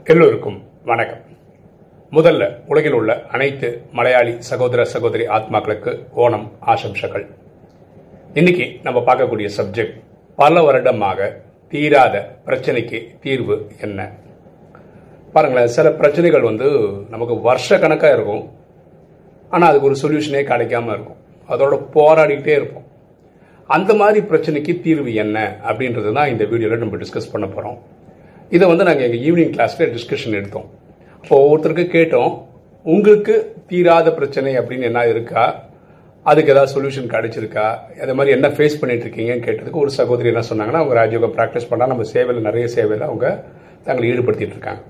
எல்லோருக்கும் வணக்கம் முதல்ல உலகில் உள்ள அனைத்து மலையாளி சகோதர சகோதரி ஆத்மாக்களுக்கு ஓணம் ஆசம்சகள் இன்னைக்கு நம்ம பார்க்கக்கூடிய சப்ஜெக்ட் பல வருடமாக தீராத பிரச்சனைக்கு தீர்வு என்ன பாருங்களேன் சில பிரச்சனைகள் வந்து நமக்கு வருஷ கணக்காக இருக்கும் ஆனால் அதுக்கு ஒரு சொல்யூஷனே கிடைக்காம இருக்கும் அதோட போராடிக்கிட்டே இருப்போம் அந்த மாதிரி பிரச்சனைக்கு தீர்வு என்ன அப்படின்றது தான் இந்த வீடியோவில் நம்ம டிஸ்கஸ் பண்ண போகிறோம் இதை வந்து நாங்கள் எங்கள் ஈவினிங் கிளாஸில் டிஸ்கஷன் எடுத்தோம் அப்போ ஒவ்வொருத்தருக்கு கேட்டோம் உங்களுக்கு தீராத பிரச்சனை அப்படின்னு என்ன இருக்கா அதுக்கு ஏதாவது சொல்யூஷன் கிடைச்சிருக்கா அதே மாதிரி என்ன ஃபேஸ் பண்ணிட்டு இருக்கீங்கன்னு கேட்டதுக்கு ஒரு சகோதரி என்ன சொன்னாங்கன்னா அவங்க ராஜயோகம் ப்ராக்டிஸ் பண்ணால் நம்ம சேவையில் நிறைய சேவையில் அவங்க தங்களை ஈடுபடுத்திட்டு இருக்காங்க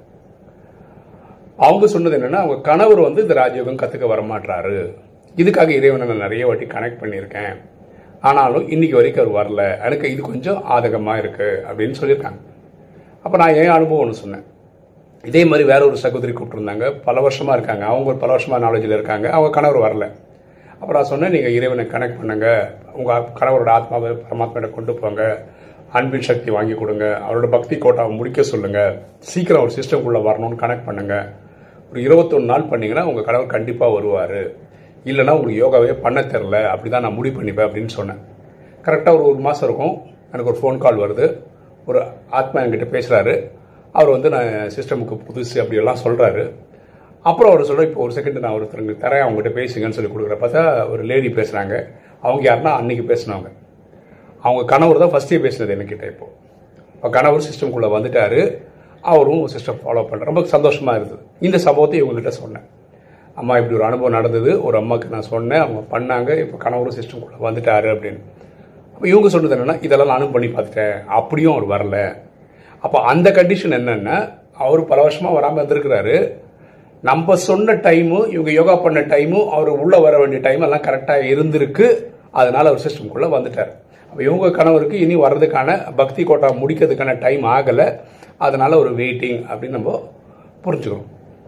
அவங்க சொன்னது என்னன்னா அவங்க கணவர் வந்து இந்த ராஜயோகம் கற்றுக்க வரமாட்டாரு இதுக்காக இறைவனை நான் நிறைய வாட்டி கனெக்ட் பண்ணியிருக்கேன் ஆனாலும் இன்னைக்கு வரைக்கும் அவர் வரல எனக்கு இது கொஞ்சம் ஆதகமாக இருக்கு அப்படின்னு சொல்லியிருக்காங்க அப்போ நான் என் அனுபவம் ஒன்று சொன்னேன் இதே மாதிரி வேற ஒரு சகோதரி கூப்பிட்டுருந்தாங்க பல வருஷமாக இருக்காங்க அவங்க ஒரு பல வருஷமாக நாலேஜில் இருக்காங்க அவங்க கணவர் வரல அப்போ நான் சொன்னேன் நீங்கள் இறைவனை கனெக்ட் பண்ணுங்க உங்கள் கணவரோட ஆத்மாவை பரமாத்மாட்ட கொண்டு போங்க அன்பின் சக்தி வாங்கி கொடுங்க அவரோட பக்தி கோட்டாவை முடிக்க சொல்லுங்க சீக்கிரம் ஒரு சிஸ்டம்குள்ளே வரணும்னு கனெக்ட் பண்ணுங்க ஒரு இருபத்தொன்று நாள் பண்ணீங்கன்னா உங்கள் கணவர் கண்டிப்பாக வருவார் இல்லைன்னா உங்களுக்கு யோகாவே பண்ண தெரில அப்படி தான் நான் முடிவு பண்ணிப்பேன் அப்படின்னு சொன்னேன் கரெக்டாக ஒரு ஒரு மாதம் இருக்கும் எனக்கு ஒரு ஃபோன் கால் வருது ஒரு ஆத்மா என்கிட்ட பேசுகிறாரு அவர் வந்து நான் சிஸ்டமுக்கு புதுசு அப்படியெல்லாம் சொல்கிறாரு அப்புறம் அவர் சொல்கிற இப்போ ஒரு செகண்ட் நான் ஒருத்தருக்கு தரேன் அவங்ககிட்ட பேசுங்கன்னு சொல்லி கொடுக்குற பார்த்தா ஒரு லேடி பேசுகிறாங்க அவங்க யாருன்னா அன்னைக்கு பேசினவங்க அவங்க கணவர் தான் ஃபஸ்ட்டே பேசினது என்கிட்ட இப்போ இப்போ கணவர் சிஸ்டம்குள்ளே வந்துட்டாரு அவரும் சிஸ்டம் ஃபாலோ பண்ணுற ரொம்ப சந்தோஷமாக இருந்தது இந்த சம்பவத்தை இவங்ககிட்ட சொன்னேன் அம்மா இப்படி ஒரு அனுபவம் நடந்தது ஒரு அம்மாவுக்கு நான் சொன்னேன் அவங்க பண்ணாங்க இப்போ கணவரும் சிஸ்டம்குள்ளே வந்துட்டாரு அப்படின்னு அப்போ இவங்க சொன்னது என்னென்னா இதெல்லாம் நானும் பண்ணி பார்த்துட்டேன் அப்படியும் அவர் வரல அப்போ அந்த கண்டிஷன் என்னென்னா அவர் பல வருஷமாக வராமல் இருந்திருக்கிறாரு நம்ம சொன்ன டைமும் இவங்க யோகா பண்ண டைமும் அவர் உள்ளே வர வேண்டிய டைம் எல்லாம் கரெக்டாக இருந்திருக்கு அதனால அவர் சிஸ்டம்குள்ளே வந்துட்டார் அப்போ இவங்க கணவருக்கு இனி வர்றதுக்கான பக்தி கோட்டா முடிக்கிறதுக்கான டைம் ஆகலை அதனால ஒரு வெயிட்டிங் அப்படின்னு நம்ம புரிஞ்சுக்கணும்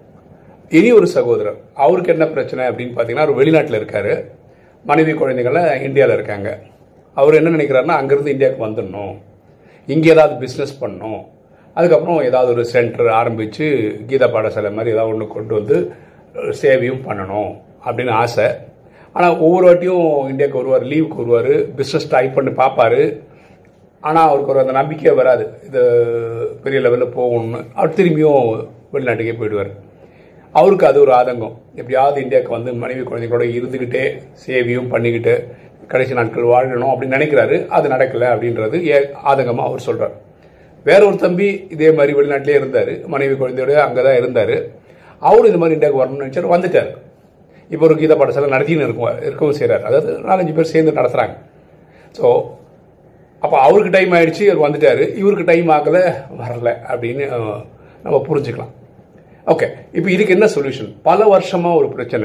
இனி ஒரு சகோதரர் அவருக்கு என்ன பிரச்சனை அப்படின்னு பார்த்தீங்கன்னா அவர் வெளிநாட்டில் இருக்காரு மனைவி குழந்தைங்கள்லாம் இந்தியாவில் இருக்காங்க அவர் என்ன நினைக்கிறாருன்னா அங்கேருந்து இந்தியாவுக்கு வந்துடணும் இங்கே ஏதாவது பிஸ்னஸ் பண்ணணும் அதுக்கப்புறம் ஏதாவது ஒரு சென்டர் ஆரம்பித்து கீதா பாடசாலை மாதிரி ஏதாவது ஒன்று கொண்டு வந்து சேவையும் பண்ணணும் அப்படின்னு ஆசை ஆனால் ஒவ்வொரு வாட்டியும் இந்தியாவுக்கு வருவார் லீவுக்கு வருவார் பிஸ்னஸ் ட்ரை பண்ணி பார்ப்பாரு ஆனால் அவருக்கு ஒரு அந்த நம்பிக்கையே வராது இது பெரிய லெவலில் போகணும்னு அவர் திரும்பியும் வெளிநாட்டுக்கே போயிடுவார் அவருக்கு அது ஒரு ஆதங்கம் எப்படியாவது இந்தியாவுக்கு வந்து மனைவி குழந்தைங்களோட இருந்துக்கிட்டே சேவையும் பண்ணிக்கிட்டு கடைசி நாட்கள் வாழணும் அப்படின்னு நினைக்கிறாரு அது நடக்கலை அப்படின்றது ஏ ஆதங்கமாக அவர் சொல்கிறார் வேற ஒரு தம்பி இதே மாதிரி வெளிநாட்டிலே இருந்தார் மனைவி குழந்தையோட அங்கே தான் இருந்தார் அவரும் இந்த மாதிரி இந்தியாவுக்கு வரணும்னு நினச்சார் வந்துட்டார் இப்போ ஒரு கீதா பாடசாலை நடத்தின்னு இருக்கும் இருக்கவும் செய்கிறார் அதாவது நாலஞ்சு பேர் சேர்ந்து நடத்துகிறாங்க ஸோ அப்போ அவருக்கு டைம் ஆயிடுச்சு அவர் வந்துட்டார் இவருக்கு டைம் ஆகலை வரல அப்படின்னு நம்ம புரிஞ்சுக்கலாம் ஓகே இப்போ இதுக்கு என்ன சொல்யூஷன் பல வருஷமாக ஒரு பிரச்சனை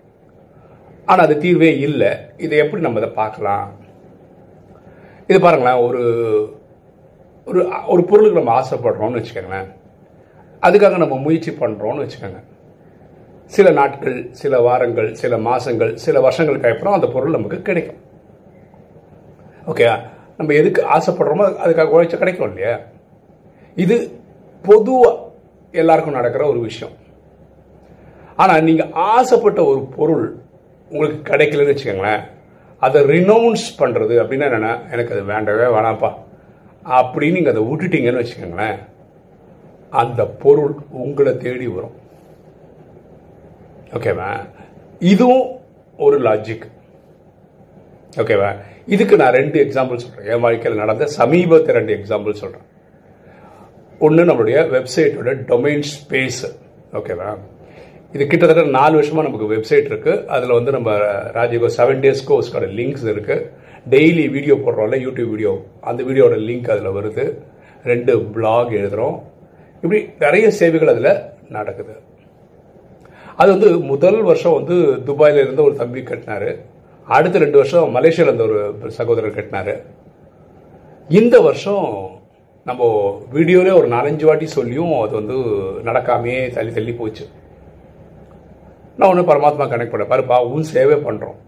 ஆனால் அது தீர்வே இல்லை இதை எப்படி நம்ம அதை பார்க்கலாம் இது பாருங்களேன் ஒரு ஒரு ஒரு பொருளுக்கு நம்ம ஆசைப்படுறோம்னு வச்சுக்கோங்களேன் அதுக்காக நம்ம முயற்சி பண்ணுறோம்னு வச்சுக்கோங்க சில நாட்கள் சில வாரங்கள் சில மாதங்கள் சில வருஷங்களுக்கு அப்புறம் அந்த பொருள் நமக்கு கிடைக்கும் ஓகே நம்ம எதுக்கு ஆசைப்படுறோமோ அதுக்காக உழைச்ச கிடைக்கும் இல்லையா இது பொதுவாக எல்லாருக்கும் நடக்கிற ஒரு விஷயம் ஆனால் நீங்கள் ஆசைப்பட்ட ஒரு பொருள் உங்களுக்கு கிடைக்கலன்னு வச்சுக்கோங்களேன் அதை ரினவுன்ஸ் பண்ணுறது அப்படின்னா என்னென்னா எனக்கு அது வேண்டவே வேணாம்ப்பா அப்படின்னு நீங்கள் அதை விட்டுட்டீங்கன்னு வச்சுக்கோங்களேன் அந்த பொருள் உங்களை தேடி வரும் ஓகேவா இதுவும் ஒரு லாஜிக் ஓகேவா இதுக்கு நான் ரெண்டு எக்ஸாம்பிள் சொல்கிறேன் என் வாழ்க்கையில் நடந்த சமீபத்தை ரெண்டு எக்ஸாம்பிள் சொல்கிறேன் ஒன்று நம்மளுடைய வெப்சைட்டோட டொமைன் ஸ்பேஸ் ஓகேவா இது கிட்டத்தட்ட நாலு வருஷமாக நமக்கு வெப்சைட் இருக்குது அதில் வந்து நம்ம ராஜீவ் செவன் டேஸ் கோர்ஸ்க்கான லிங்க்ஸ் இருக்குது டெய்லி வீடியோ போடுறோம்ல யூடியூப் வீடியோ அந்த வீடியோட லிங்க் அதில் வருது ரெண்டு பிளாக் எழுதுகிறோம் இப்படி நிறைய சேவைகள் அதில் நடக்குது அது வந்து முதல் வருஷம் வந்து துபாயில் இருந்த ஒரு தம்பி கட்டினாரு அடுத்த ரெண்டு வருஷம் மலேசியாவில் இருந்த ஒரு சகோதரர் கட்டினாரு இந்த வருஷம் நம்ம வீடியோலே ஒரு நாலஞ்சு வாட்டி சொல்லியும் அது வந்து நடக்காமே தள்ளி தள்ளி போச்சு நான் ஒன்று பரமாத்மா கனெக்ட் பண்ண பாருப்பா உன் சேவை பண்ணுறோம்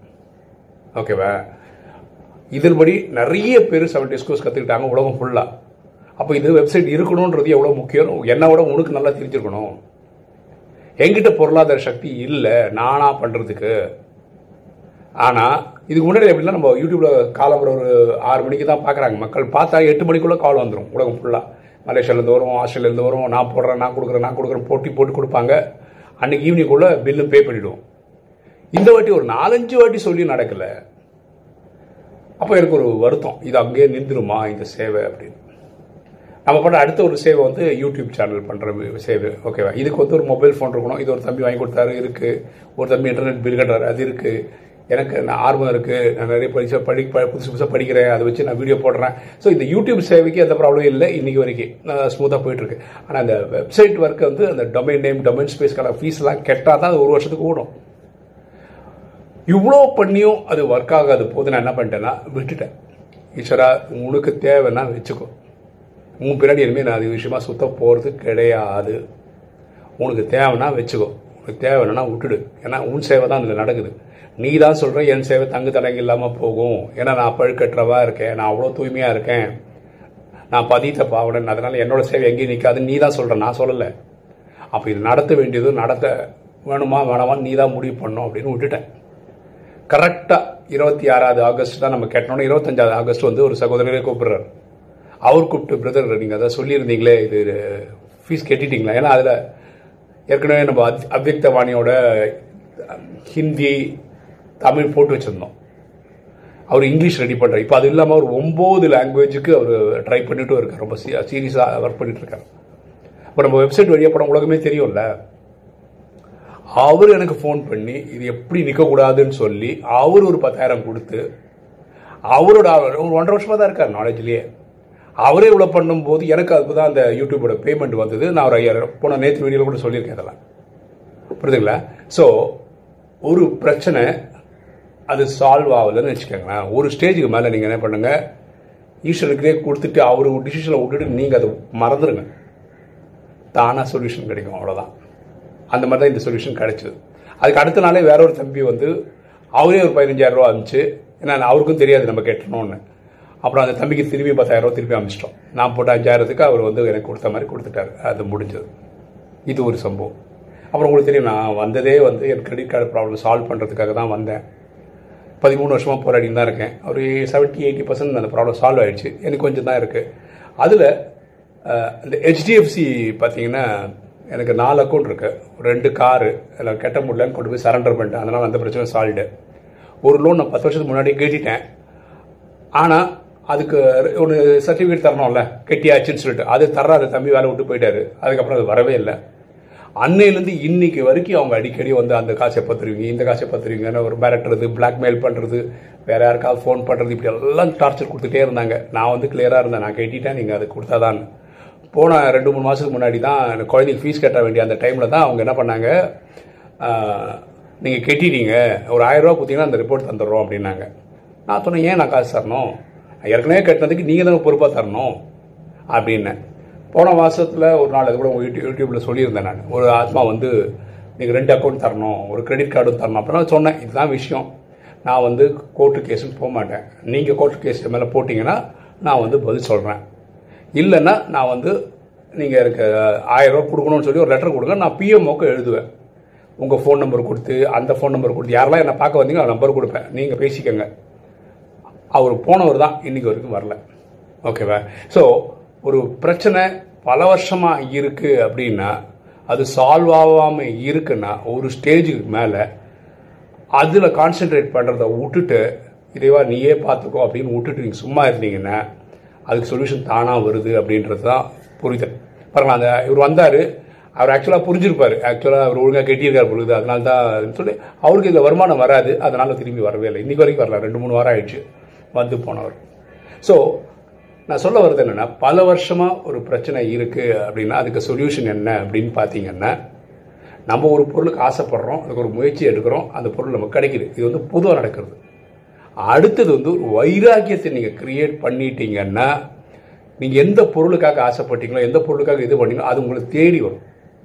ஓகேவா இதன்படி நிறைய பேர் செவன் டேஸ் கோர்ஸ் கற்றுக்கிட்டாங்க உலகம் ஃபுல்லாக அப்போ இது வெப்சைட் இருக்கணுன்றது எவ்வளோ முக்கியம் என்னை விட உனக்கு நல்லா தெரிஞ்சிருக்கணும் என்கிட்ட பொருளாதார சக்தி இல்லை நானா பண்ணுறதுக்கு ஆனால் இதுக்கு முன்னாடி எப்படின்னா நம்ம யூடியூப்ல காலம்புற ஒரு ஆறு மணிக்கு தான் பார்க்குறாங்க மக்கள் பார்த்தா எட்டு மணிக்குள்ளே கால் வந்துடும் உலகம் ஃபுல்லாக மலேசியாலேருந்து வரும் ஆஸ்திரேலியாலேருந்து வரும் நான் போடுறேன் நான் கொடுக்குறேன் நான் கொடுக்குறேன் போட்டி போட்டு கொடுப்பாங்க அன்னைக்கு ஈவினிங்குள்ளே பில்லும் பே பண்ணிவிடுவோம் இந்த வாட்டி ஒரு நாலஞ்சு வாட்டி சொல்லி நடக்கலை அப்போ எனக்கு ஒரு வருத்தம் இது அங்கேயே நின்றுருமா இந்த சேவை அப்படின்னு நம்ம பண்ண அடுத்த ஒரு சேவை வந்து யூடியூப் சேனல் பண்ணுற சேவை ஓகேவா இதுக்கு வந்து ஒரு மொபைல் ஃபோன் இருக்கணும் இது ஒரு தம்பி வாங்கி கொடுத்தாரு இருக்குது ஒரு தம்பி இன்டர்நெட் பில் கட்டுறாரு அது இருக்குது எனக்கு நான் ஆர்வம் இருக்குது நான் நிறைய படிச்ச படி ப- புதுசு புதுசாக படிக்கிறேன் அதை வச்சு நான் வீடியோ போடுறேன் ஸோ இந்த யூடியூப் சேவைக்கு எந்த ப்ராப்ளம் இல்லை இன்னைக்கு வரைக்கும் ஸ்மூத்தாக போயிட்டுருக்கு ஆனால் அந்த வெப்சைட் ஒர்க் வந்து அந்த டொமைன் நேம் டொமைன் ஸ்பேஸ்க்கான ஃபீஸ்லாம் கெட்டால் தான் அது ஒரு வருஷத்துக்கு ஓடும் இவ்வளோ பண்ணியும் அது ஒர்க் ஆகாது போது நான் என்ன பண்ணிட்டேன்னா விட்டுட்டேன் ஈஸ்வரா உனக்கு தேவைன்னா வச்சுக்கோ உன் பின்னாடி இனிமேல் நான் அது விஷயமா சுத்த போகிறது கிடையாது உனக்கு தேவைன்னா வச்சுக்கோ உனக்கு தேவைன்னா விட்டுடு ஏன்னா உன் சேவை தான் இதில் நடக்குது நீ தான் சொல்கிற என் சேவை தங்கு தடங்கு இல்லாமல் போகும் ஏன்னா நான் பழுக்கற்றவா இருக்கேன் நான் அவ்வளோ தூய்மையாக இருக்கேன் நான் பதித்த பாவனன் அதனால் என்னோட சேவை எங்கேயும் நிற்காதுன்னு நீ தான் சொல்கிற நான் சொல்லலை அப்போ இது நடத்த வேண்டியது நடத்த வேணுமா வேணாமா நீ தான் முடிவு பண்ணும் அப்படின்னு விட்டுட்டேன் கரெக்டாக இருபத்தி ஆறாவது ஆகஸ்ட் தான் நம்ம கேட்டோம்னா இருபத்தஞ்சாவது ஆகஸ்ட் வந்து ஒரு சகோதரரே கூப்பிடுறாரு அவர் கூப்பிட்டு பிரதர் நீங்கள் அதை சொல்லியிருந்தீங்களே இது ஃபீஸ் கட்டிட்டீங்களா ஏன்னா அதில் ஏற்கனவே நம்ம அத்- அவ்யக்த வாணியோட ஹிந்தி தமிழ் போட்டு வச்சுருந்தோம் அவர் இங்கிலீஷ் ரெடி பண்ணுறாரு இப்போ அது இல்லாமல் ஒரு ஒம்பது லாங்குவேஜுக்கு அவர் ட்ரை பண்ணிட்டும் இருக்கார் ரொம்ப சீரியஸாக ஒர்க் பண்ணிட்டு இருக்காரு இப்போ நம்ம வெப்சைட் வழியாக படம் உலகமே தெரியும்ல அவர் எனக்கு ஃபோன் பண்ணி இது எப்படி நிற்கக்கூடாதுன்னு சொல்லி அவர் ஒரு பத்தாயிரம் கொடுத்து அவரோட ஒரு ஒன்றரை வருஷமாக தான் இருக்கார் நாலேஜ்லேயே அவரே இவ்வளோ பண்ணும்போது எனக்கு அதுக்கு தான் அந்த யூடியூபோட பேமெண்ட் வந்தது நான் ஒரு ஐயாயிரம் போன நேற்று வீடியோவில் கூட சொல்லியிருக்கேன் இதெல்லாம் புரியுதுங்களா ஸோ ஒரு பிரச்சனை அது சால்வ் ஆகலைன்னு வச்சுக்கோங்களேன் ஒரு ஸ்டேஜுக்கு மேலே நீங்கள் என்ன பண்ணுங்க ஈஸ்வரனுக்கே கொடுத்துட்டு அவர் டிசிஷனை விட்டுட்டு நீங்கள் அதை மறந்துடுங்க தானாக சொல்யூஷன் கிடைக்கும் அவ்வளோதான் அந்த மாதிரி தான் இந்த சொல்யூஷன் கிடைச்சது அதுக்கு அடுத்த நாளே வேற ஒரு தம்பி வந்து அவரே ஒரு பதினஞ்சாயிரம் ரூபா அனுப்பிச்சு ஏன்னா அவருக்கும் தெரியாது நம்ம கட்டணும்னு அப்புறம் அந்த தம்பிக்கு திரும்பி பத்தாயிரம் ரூபா திருப்பி அனுப்பிச்சிட்டோம் நான் போட்ட அஞ்சாயிரத்துக்கு அவர் வந்து எனக்கு கொடுத்த மாதிரி கொடுத்துட்டாரு அது முடிஞ்சது இது ஒரு சம்பவம் அப்புறம் உங்களுக்கு தெரியும் நான் வந்ததே வந்து என் கிரெடிட் கார்டு ப்ராப்ளம் சால்வ் பண்ணுறதுக்காக தான் வந்தேன் பதிமூணு வருஷமாக போராடின்னு தான் இருக்கேன் ஒரு செவன்ட்டி எயிட்டி பர்சன்ட் அந்த ப்ராப்ளம் சால்வ் ஆயிடுச்சு எனக்கு கொஞ்சம் தான் இருக்குது அதில் இந்த ஹெச்டிஎஃப்சி பார்த்தீங்கன்னா எனக்கு நாலு அக்கௌண்ட் இருக்கு ரெண்டு காரு அதில் கட்ட முடியலன்னு கொண்டு போய் சரண்டர் பண்ணிட்டேன் அதனால் அந்த பிரச்சனை சால்வ்டு ஒரு லோன் நான் பத்து வருஷத்துக்கு முன்னாடி கேட்டிட்டேன் ஆனால் அதுக்கு ஒரு சர்டிஃபிகேட் தரணும்ல கெட்டியாச்சுன்னு சொல்லிட்டு அது தர்ற அந்த தம்பி வேலை விட்டு போயிட்டாரு அதுக்கப்புறம் அது வரவே இல்லை அன்னையிலேருந்து இன்னைக்கு வரைக்கும் அவங்க அடிக்கடி வந்து அந்த காசை எப்போ தருவீங்க இந்த காசை எப்போ தருவீங்கன்னு ஒரு மிரட்டுறது பிளாக்மெயில் பண்ணுறது வேற யாருக்காவது ஃபோன் பண்ணுறது இப்படி எல்லாம் டார்ச்சர் கொடுத்துட்டே இருந்தாங்க நான் வந்து கிளியராக இருந்தேன் நான் கட்டிட்டேன் நீங்கள் அதை கொடுத்தாதான் போன ரெண்டு மூணு மாதத்துக்கு முன்னாடி தான் எனக்கு குழந்தைக்கு ஃபீஸ் கட்ட வேண்டிய அந்த டைமில் தான் அவங்க என்ன பண்ணாங்க நீங்கள் கட்டிட்டீங்க ஒரு ஆயிரம் ரூபா கொடுத்தீங்கன்னா அந்த ரிப்போர்ட் தந்துடுறோம் அப்படின்னாங்க நான் சொன்னேன் ஏன் நான் காசு தரணும் நான் ஏற்கனவே கட்டினதுக்கு நீங்கள் தானே பொறுப்பாக தரணும் அப்படின்னேன் போன மாதத்தில் ஒரு நாள் அது கூட உங்கள் யூடியூப் யூடியூப்பில் சொல்லியிருந்தேன் நான் ஒரு ஆத்மா வந்து நீங்கள் ரெண்டு அக்கௌண்ட் தரணும் ஒரு கிரெடிட் கார்டும் தரணும் அப்போ நான் சொன்னேன் இதுதான் விஷயம் நான் வந்து கோர்ட்டு கேஸுன்னு போக மாட்டேன் நீங்கள் கோர்ட்டு கேஸ் மேலே போட்டிங்கன்னா நான் வந்து பதில் சொல்கிறேன் இல்லைன்னா நான் வந்து நீங்கள் எனக்கு ஆயிரம் ரூபா கொடுக்கணும்னு சொல்லி ஒரு லெட்டர் கொடுங்க நான் பிஎம்ஓக்கு எழுதுவேன் உங்கள் ஃபோன் நம்பர் கொடுத்து அந்த ஃபோன் நம்பர் கொடுத்து யாரெல்லாம் என்னை பார்க்க வந்தீங்க அந்த நம்பர் கொடுப்பேன் நீங்கள் பேசிக்கங்க அவர் போனவர் தான் இன்னைக்கு வரைக்கும் வரல ஓகேவா ஸோ ஒரு பிரச்சனை பல வருஷமாக இருக்குது அப்படின்னா அது சால்வ் ஆகாமல் இருக்குன்னா ஒரு ஸ்டேஜுக்கு மேலே அதில் கான்சென்ட்ரேட் பண்ணுறத விட்டுட்டு இதைவா நீயே பார்த்துக்கோ அப்படின்னு விட்டுட்டு நீங்கள் சும்மா இருந்தீங்கன்னா அதுக்கு சொல்யூஷன் தானாக வருது அப்படின்றது தான் புரிதல் பாருங்களா அந்த இவர் வந்தார் அவர் ஆக்சுவலாக புரிஞ்சிருப்பார் ஆக்சுவலாக அவர் ஒழுங்காக கட்டியிருக்கார் பொழுது அதனால தான் சொல்லி அவருக்கு இதில் வருமானம் வராது அதனால திரும்பி வரவே இல்லை இன்னைக்கு வரைக்கும் வரல ரெண்டு மூணு வாரம் ஆயிடுச்சு வந்து போனவர் ஸோ நான் சொல்ல வர்றது என்னென்னா பல வருஷமாக ஒரு பிரச்சனை இருக்குது அப்படின்னா அதுக்கு சொல்யூஷன் என்ன அப்படின்னு பார்த்தீங்கன்னா நம்ம ஒரு பொருளுக்கு ஆசைப்படுறோம் அதுக்கு ஒரு முயற்சி எடுக்கிறோம் அந்த பொருள் நமக்கு கிடைக்குது இது வந்து பொதுவாக நடக்கிறது அடுத்தது வந்து ஒரு வைராக்கியத்தை நீங்கள் கிரியேட் பண்ணிட்டீங்கன்னா நீங்கள் எந்த பொருளுக்காக ஆசைப்பட்டீங்களோ எந்த பொருளுக்காக இது பண்ணீங்களோ அது உங்களுக்கு தேடி வரும்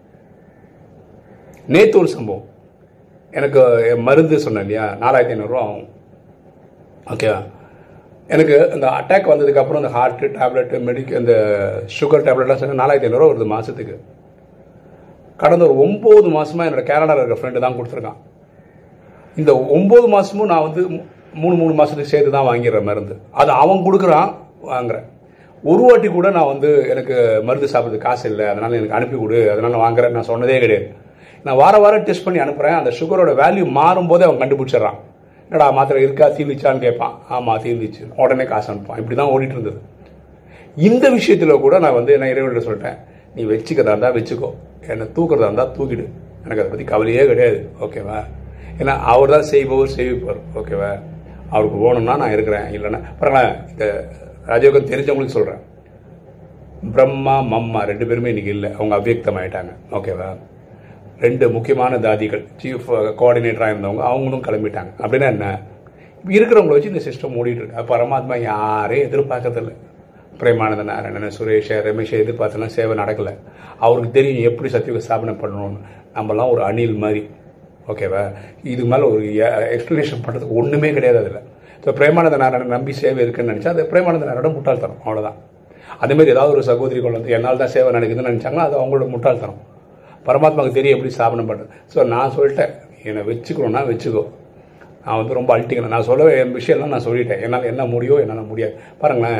நேற்று ஒரு சம்பவம் எனக்கு மருந்து சொன்னேன் இல்லையா நாலாயிரத்தி ஐநூறுரூவா ஆகும் ஓகேவா எனக்கு இந்த அட்டாக் வந்ததுக்கப்புறம் இந்த ஹார்ட் டேப்லெட் மெடிக்க இந்த சுகர் டேப்லெட்லாம் சேர்ந்து நாலாயிரத்தி ஐநூறுரூவா வருது மாதத்துக்கு கடந்த ஒரு ஒம்பது மாதமாக என்னோட கேனடாவில் இருக்கிற ஃப்ரெண்டு தான் கொடுத்துருக்கான் இந்த ஒம்பது மாதமும் நான் வந்து மூ- மூணு மூணு மாதத்துக்கு சேர்த்து தான் வாங்கிடுறேன் மருந்து அது அவன் கொடுக்குறான் வாங்குறேன் ஒரு வாட்டி கூட நான் வந்து எனக்கு மருந்து சாப்பிட்றது காசு இல்லை அதனால் எனக்கு அனுப்பி கொடு அதனால் வாங்குறேன் நான் சொன்னதே கிடையாது நான் வார வாரம் டெஸ்ட் பண்ணி அனுப்புகிறேன் அந்த சுகரோட வேல்யூ மாறும்போதே அவன் கண்டுபிடிச்சிடுறான் என்னடா மாத்திரை இருக்கா தீர்ந்துச்சான்னு கேட்பான் ஆமாம் தீர்ந்துச்சு உடனே காசு அனுப்பான் இப்படி தான் ஓடிட்டு இருந்தது இந்த விஷயத்தில் கூட நான் வந்து என்ன இறைவன்கிட்ட சொல்லிட்டேன் நீ வச்சுக்கிறதா இருந்தால் வச்சுக்கோ என்னை தூக்குறதா இருந்தால் தூக்கிடு எனக்கு அதை பற்றி கவலையே கிடையாது ஓகேவா ஏன்னா அவர் தான் செய்பவர் செய்விப்பார் ஓகேவா அவருக்கு போகணும்னா நான் இருக்கிறேன் இல்லைன்னா பாருங்களேன் இந்த ராஜயோகம் தெரிஞ்சவங்களுக்கு சொல்கிறேன் பிரம்மா மம்மா ரெண்டு பேருமே இன்னைக்கு இல்லை அவங்க அவ்வியக்தம் ஆயிட்டாங்க ஓகேவா ரெண்டு முக்கியமான தாதிகள் சீஃப் கோஆர்டினேட்டராக இருந்தவங்க அவங்களும் கிளம்பிட்டாங்க அப்படின்னா என்ன இப்ப இருக்கிறவங்கள வச்சு இந்த சிஸ்டம் ஓடிட்டு இருக்கு அது பரமாத்மா யாரையும் எதிர்பார்க்கறதில்ல பிரேமானந்த நாராயணன் சுரேஷ் ரமேஷ் எதிர்பார்த்தெல்லாம் சேவை நடக்கல அவருக்கு தெரியும் எப்படி சத்தியுக ஸ்தாபனை பண்ணணும்னு நம்மலாம் ஒரு அணில் மாதிரி ஓகேவா இதுக்கு மேலே ஒரு எக்ஸ்ப்ளனேஷன் பண்ணுறதுக்கு ஒன்றுமே கிடையாது அதில் ஸோ பிரேமானந்த நாராயணன் நம்பி சேவை இருக்குன்னு நினச்சா அது பிரேமானந்த நாராயணன் முட்டாள்தனம் அவ்வளோதான் அதேமாதிரி ஏதாவது ஒரு சகோதரி கொண்டு வந்து என்னால் தான் சேவை நடக்குதுன்னு நினச்சாங்கன்னா அது அவங்களோட முட்டாள்தனம் பரமாத்மாவுக்கு தெரியும் எப்படி ஸ்தாபனம் பண்ணுறது ஸோ நான் சொல்லிட்டேன் என்னை வச்சுக்கணும்னா வச்சுக்கோ நான் வந்து ரொம்ப அழட்டிக்கணும் நான் சொல்ல என் விஷயம்லாம் நான் சொல்லிட்டேன் என்னால் என்ன முடியும் என்னால் முடியாது பாருங்களேன்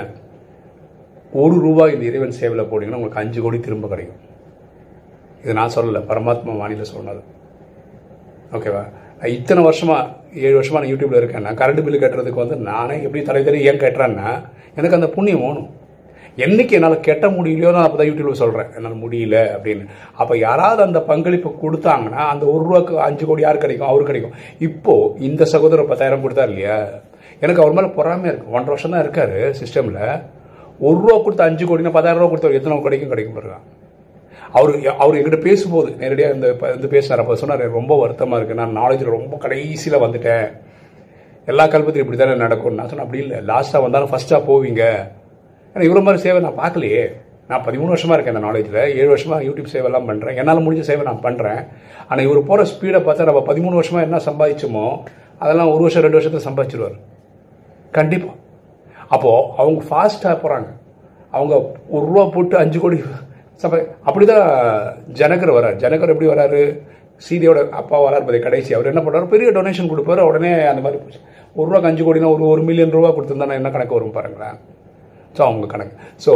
ஒரு ரூபாய் இந்த இறைவன் சேவையில் போட்டிங்கன்னா உங்களுக்கு அஞ்சு கோடி திரும்ப கிடைக்கும் இது நான் சொல்லலை பரமாத்மா வாணியில் சொன்னது ஓகேவா நான் இத்தனை வருஷமா ஏழு வருஷமா நான் யூடியூப்ல இருக்கேன் நான் கரண்ட் பில்லு கட்டுறதுக்கு வந்து நானே எப்படி தலை தறி ஏன் கட்டுறேன்னா எனக்கு அந்த புண்ணியம் வேணும் என்னைக்கு என்னால் கெட்ட முடியலையோ நான் அப்போ தான் யூடியூப்ல சொல்கிறேன் என்னால் முடியல அப்படின்னு அப்போ யாராவது அந்த பங்களிப்பு கொடுத்தாங்கன்னா அந்த ஒரு ரூபாய்க்கு அஞ்சு கோடி யார் கிடைக்கும் அவருக்கு கிடைக்கும் இப்போ இந்த சகோதரர் பத்தாயிரம் கொடுத்தார் இல்லையா எனக்கு அவர் மேலே பொறாமையாக இருக்கு ஒன்றரை வருஷம் தான் இருக்காரு சிஸ்டமில் ஒரு ரூபா கொடுத்து அஞ்சு கோடினா பத்தாயிரம் ரூபா கொடுத்தவர் எத்தனை கிடைக்கும் கிடைக்கும் பாருங்க அவர் அவர் எங்கிட்ட பேசும்போது நேரடியாக இந்த இப்போ வந்து பேசினார் அப்போ சொன்னார் ரொம்ப வருத்தமாக இருக்குது நான் நாலேஜில் ரொம்ப கடைசியில் வந்துட்டேன் எல்லா கல்பத்திலும் இப்படி தானே நடக்கும் நான் சொன்னேன் அப்படி இல்லை லாஸ்ட்டாக வந்தாலும் ஃபஸ்ட்டாக போவீங்க ஏன்னா இவ்வளோ மாதிரி சேவை நான் பார்க்கலையே நான் பதிமூணு வருஷமாக இருக்கேன் இந்த நாலேஜில் ஏழு வருஷமாக யூடியூப் சேவைலாம் பண்ணுறேன் என்னால் முடிஞ்ச சேவை நான் பண்ணுறேன் ஆனால் இவர் போகிற ஸ்பீடை பார்த்தா நம்ம பதிமூணு வருஷமாக என்ன சம்பாதிச்சோமோ அதெல்லாம் ஒரு வருஷம் ரெண்டு வருஷத்துல சம்பாதிச்சிருவார் கண்டிப்பாக அப்போது அவங்க ஃபாஸ்ட்டாக போகிறாங்க அவங்க ஒரு ரூபா போட்டு அஞ்சு கோடி சபை அப்படிதான் ஜனகர் வரார் ஜனகர் எப்படி வராரு சீதையோட அப்பா வரார் பதி கடைசி அவர் என்ன பண்ணுறாரு பெரிய டொனேஷன் கொடுப்பாரு உடனே அந்த மாதிரி போச்சு ஒரு ரூபாய்க்கு அஞ்சு கோடினா ஒரு ஒரு மில்லியன் ரூபா கொடுத்துருந்தா என்ன கணக்கு வரும் பாருங்களேன் ஸோ அவங்க கணக்கு ஸோ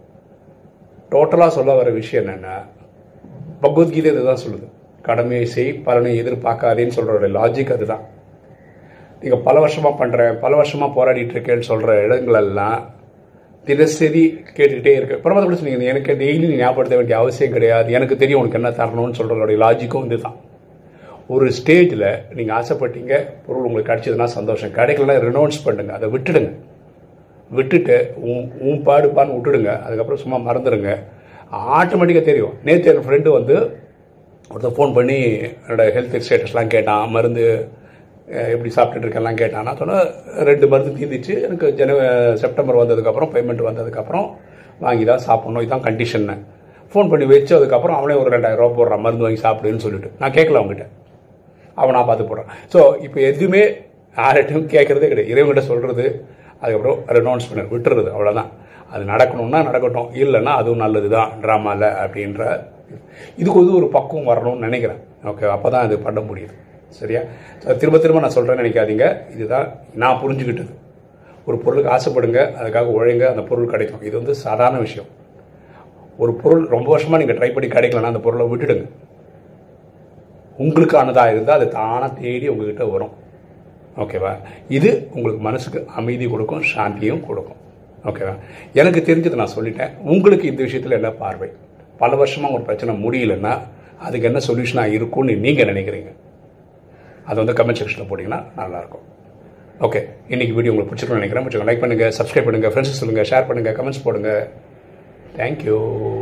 டோட்டலாக சொல்ல வர விஷயம் என்னென்னா பகவத்கீதை இதுதான் சொல்லுது கடமையை செய் பலனை எதிர்பார்க்காதேன்னு சொல்கிறோட லாஜிக் அதுதான் நீங்கள் பல வருஷமாக பண்ணுறேன் பல வருஷமாக போராடிட்டு இருக்கேன்னு சொல்கிற இடங்களெல்லாம் தினசரி கேட்டுக்கிட்டே இருக்கு பரமாத்மா கூட சொன்னீங்க எனக்கு டெய்லி நீ ஞாபகப்படுத்த வேண்டிய அவசியம் கிடையாது எனக்கு தெரியும் உனக்கு என்ன தரணும்னு சொல்கிறதோடைய லாஜிக்கும் இதுதான் ஒரு ஸ்டேஜில் நீங்கள் ஆசைப்பட்டீங்க பொருள் உங்களுக்கு கிடைச்சதுன்னா சந்தோஷம் கிடைக்கலன்னா ரெனௌன்ஸ் பண்ணுங்க அதை விட்டுடுங்க விட்டுட்டு உன் உன் பாடுப்பான்னு விட்டுடுங்க அதுக்கப்புறம் சும்மா மறந்துடுங்க ஆட்டோமேட்டிக்காக தெரியும் நேற்று என் ஃப்ரெண்டு வந்து ஒருத்தர் ஃபோன் பண்ணி என்னோட ஹெல்த் ஸ்டேட்டஸ்லாம் கேட்டான் மருந்து அஹ், எப்படி சாப்பிட்டுட்டு இருக்கேன்லாம் கேட்டான் நான் சொன்னேன் ரெண்டு மருந்து தீர்ந்துச்சு எனக்கு ஜன செப்டம்பர் வந்ததுக்கப்புறம் பேமெண்ட் வந்ததுக்கப்புறம் வாங்கி தான் சாப்பிட்ணும் இதுதான் கண்டிஷன்னு ஃபோன் பண்ணி வச்சதுக்கப்புறம் அவனே ஒரு ரெண்டாயிரம் ரூபா போடுறான் மருந்து வாங்கி சாப்பிடுன்னு சொல்லிட்டு நான் கேட்கல அவங்ககிட்ட அவன் நான் பார்த்து போடுறான் ஸோ இப்போ எதுவுமே யார்கிட்டையும் கேட்கறதே கிடையாது இறைவன்கிட்ட சொல்கிறது அதுக்கப்புறம் ரெனௌன்ஸ் பண்ண விட்டுறது அவ்வளோதான் அது நடக்கணும்னா நடக்கட்டும் இல்லைன்னா அதுவும் நல்லது தான் ட்ராமாவில் அப்படின்ற இதுக்கு வந்து ஒரு பக்குவம் வரணும்னு நினைக்கிறேன் ஓகே அப்போ தான் அது பண்ண முடியுது சரியா So, திரும்ப திரும்ப நான் சொல்கிறேன்னு நினைக்காதீங்க இதுதான் நான் புரிஞ்சுக்கிட்டது ஒரு பொருளுக்கு ஆசைப்படுங்க அதுக்காக உழைங்க அந்த பொருள் கிடைக்கும் இது வந்து சாதாரண விஷயம் ஒரு பொருள் ரொம்ப வருஷமாக நீங்கள் ட்ரை பண்ணி கிடைக்கலன்னா அந்த பொருளை விட்டுடுங்க உங்களுக்கானதாக இருந்தால் அது தானாக தேடி உங்ககிட்ட வரும் ஓகேவா இது உங்களுக்கு மனசுக்கு அமைதி கொடுக்கும் சாந்தியும் கொடுக்கும் ஓகேவா எனக்கு தெரிஞ்சதை நான் சொல்லிட்டேன் உங்களுக்கு இந்த விஷயத்தில் என்ன பார்வை பல வருஷமாக ஒரு பிரச்சனை முடியலன்னா அதுக்கு என்ன சொல்யூஷனாக இருக்கும்னு நீங்கள் நினைக்கிறீங்க அது வந்து கமெண்ட் செக்ஷனில் போட்டிங்கன்னா நல்லாயிருக்கும் ஓகே இன்னைக்கு வீடியோ உங்களுக்கு பிடிச்சிருக்கும்னு நினைக்கிறேன் பிடிச்சிருக்கோம் லைக் பண்ணுங்கள் சப்ஸ்கிரைப் பண்ணுங்கள் ஃப்ரெண்ட்ஸ் சொல்லுங்கள் ஷேர் பண்ணுங்கள் கமெண்ட்ஸ் போடுங்க தேங்க்யூ